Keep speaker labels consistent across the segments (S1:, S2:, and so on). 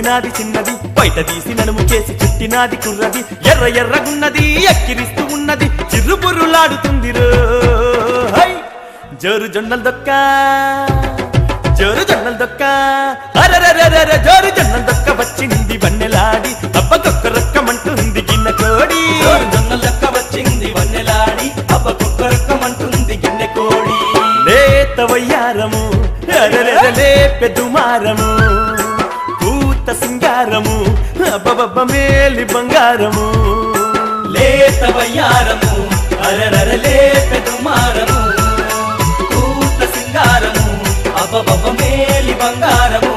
S1: నవ్వినాది చిన్నది బయట తీసి నడుము చేసి చుట్టినాది కుర్రది ఎర్ర ఎర్రగున్నది ఎక్కిరిస్తూ ఉన్నది చిర్రుబుర్రులాడుతుంది రో హై! జోరు జొన్నల దొక్క జోరు జొన్నల దొక్క అరరరరర జోరు జొన్నల దొక్క వచ్చింది వన్నెలాడి అబ్బకొక్క రక్కమంటుంది గిన్నె కోడి
S2: జొన్న లెక్క వచ్చింది వన్నెలాడి అబ్బ కుక్కరక్కమంటుంది గిన్నె కోడి
S1: లేత వయ్యారము అరరర లేపె దుమారము పూత సింగారము అబ్బబబ్బ మేలి బంగారము
S2: లేత వయ్యారము అరరర లేత దుమారము కూత సింగారము అబ్బబబ్బ మేలి బంగారము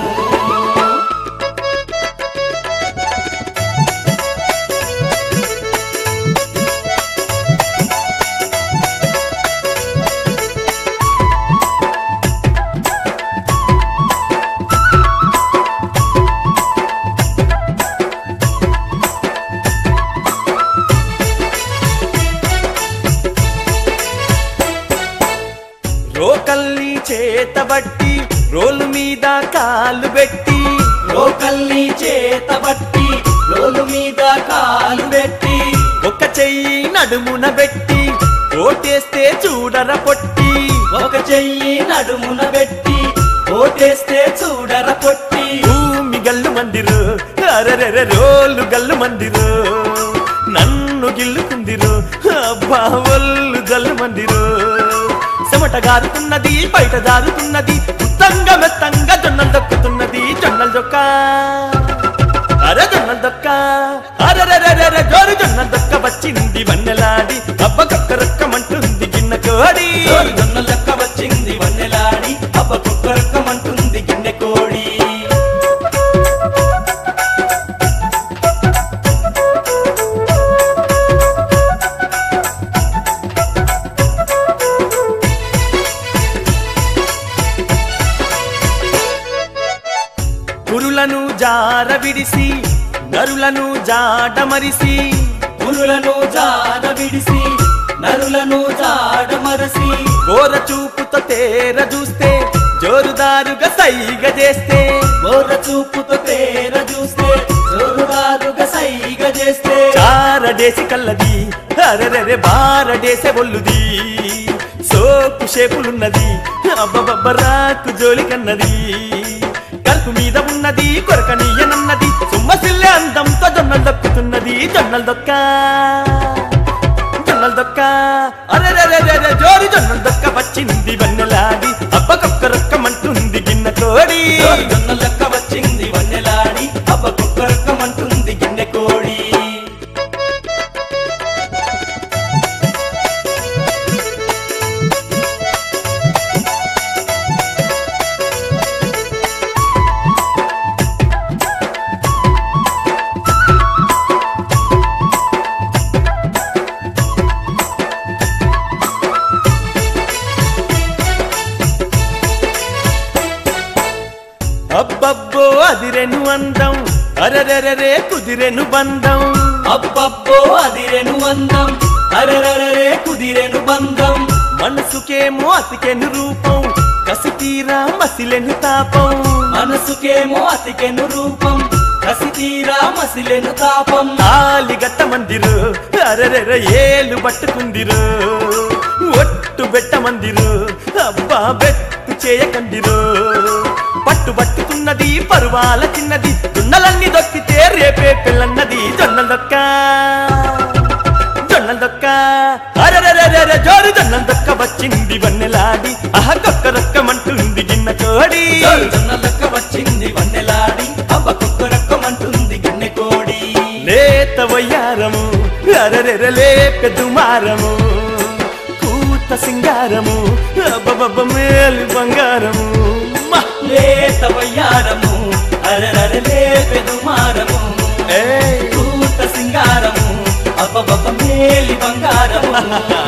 S1: రోకల్ని చేతబట్టి రోలు మీద కాలు పెట్టి
S2: రోకల్ని చేతబట్టి రోలు మీద కాలు పెట్టి
S1: ఒక చెయ్యి నడుమున పెట్టి ఓటేస్తే చూడర పొట్టి
S2: ఒక చెయ్యి నడుమున పెట్టి ఓటేస్తే చూడర పొట్టి
S1: భూమి గల్లు మందిరు అరరెర రోలు గల్లు మందిరు నన్ను గిల్లుకుందిరు అబ్బా ఒళ్ళు గల్లు మందిరు చెమట గారుతున్నది బయట జారుతున్నది ఉత్తంగా మెత్తంగా జొన్నలు దొక్కుతున్నది జొన్నలు దొక్క అరే జొన్నలు దొక్క అరరరరర జోరు జొన్నలు దొక్క వచ్చింది వన్నెలాడి అబ్బ కక్క రక్కమంటుంది గిన్నె కోడి
S2: జోరు జొన్న లెక్క వచ్చింది వన్నెలాడి అబ్బ కుక్కరక్కమంటుంది గిన్నె కోడి
S1: పురులను జార విడిసి నరులను జాడమరిసి
S2: పురులను జాడ విడిసి నరులను జాడ మరసి
S1: గోర చూపుతో తేర చూస్తే జోరుదారుగా సైగ చేస్తే
S2: బోర చూపుతో తేర చూస్తే జోరుదారుగా సైగ చేస్తే
S1: చారడేసి కల్లది అరెరెరె బారడేసే ఒళ్ళుది సోపు షేపులున్నది అబ్బబబ్బరాకు జోలి కన్నది కలుపు మీద ఉన్నది కొరకనీయనన్నది సుమ్మసిల్లే అందంతో జొన్నలు దొక్కుతున్నది జొన్నలు దొక్క జొన్నలు దొక్క అరెరెరెరె జోరు జొన్నలు దొక్క వచ్చింది వన్నెలాడి అబ్బకొక్క రక్కమంటుంది గిన్నె కోడి
S2: జోరు జొన్న లెక్క వచ్చింది వన్నెలాడి అబ్బ కుక్కరక్కమంటుంది గిన్నె కోడి
S1: అబ్బబ్బో అదిరెను అందం అరరెరరే కుదిరెను బంధం
S2: అబ్బబ్బో అదిరెను అందం అరరరే కుదిరెను బంధం
S1: మనసుకేమో అతికెను రూపం కసి తీరా మసిలెను తాపం
S2: మనసుకేమో అతికెను రూపం కసి తీరా మసిలెను తాపం
S1: తాలి గట్ట మందిరు అరరెర ఏలు పట్టుకుందిరు ఒట్టు బెట్ట మందిరు అబ్బా బెట్టు చేయకందిరు పట్టు పట్టుకున్నది పరువాల చిన్నది దున్నలన్నీ దొక్కితే రేపే పిల్లన్నది జొన్నల దొక్క జొన్నల దొక్క అరరరరర జోరు జొన్నల దొక్క వచ్చింది వన్నెలాడి అహ కొక్క రక్కమంటుంది గిన్నె కోడి
S2: జోరు జొన్న లెక్క వచ్చింది వన్నెలాడి అబ్బ కుక్కరక్కమంటుంది గిన్నె కోడి
S1: లేత వయ్యారము అరరెర లేపె దుమారము కూత సింగారము అబ్బబబ్బ మేలు బంగారము మ!
S2: లేత వయ్యారము అరరర లేపెదు మారము
S1: ఏయ్!
S2: కూత సింగారము అబ్బబబ్బ మేలి బంగారము